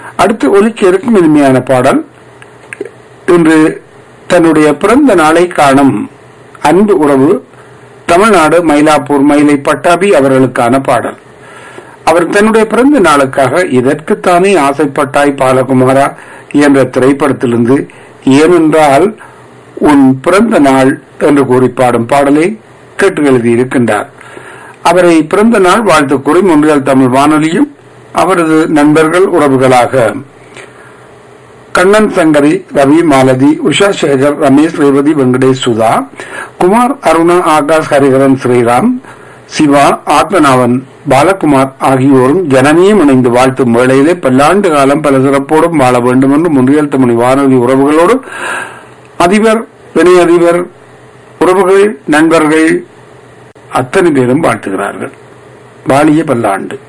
அடுத்து ஒலிக்க இருக்கும் இனிமையான பாடல் இன்று தன்னுடைய பிறந்த நாளை காணும் அன்பு உறவு தமிழ்நாடு மயிலாப்பூர் மயிலை பட்டாபி அவர்களுக்கான பாடல் அவர் தன்னுடைய பிறந்த நாளுக்காக இதற்குத்தானே ஆசைப்பட்டாய் பாலகுமாரா என்ற திரைப்படத்திலிருந்து ஏனென்றால் உன் பிறந்த நாள் என்று கூறி பாடும் பாடலை கேட்டு எழுதியிருக்கின்றார் அவரை பிறந்த நாள் வாழ்த்து கூறி முன்றியல் தமிழ் வானொலியும் அவரது நண்பர்கள் உறவுகளாக கண்ணன் சங்கரி ரவி மாலதி உஷா சேகர் ரமேஷ் ரேவதி வெங்கடேஷ் சுதா குமார் அருணா ஆகாஷ் ஹரிஹரன் ஸ்ரீராம் சிவா ஆத்மநாவன் பாலகுமார் ஆகியோரும் ஜனனியும் இணைந்து வாழ்த்தும் வேளையிலே பல்லாண்டு காலம் பல சிறப்போடும் வாழ வேண்டும் என்று முன்றியல் தமிழ் வானொலி உறவுகளோடு அதிபர் இணை அதிபர் உறவுகள் நண்பர்கள் அத்தனை பேரும் வாழ்த்துகிறார்கள் வாழிய பல்லாண்டு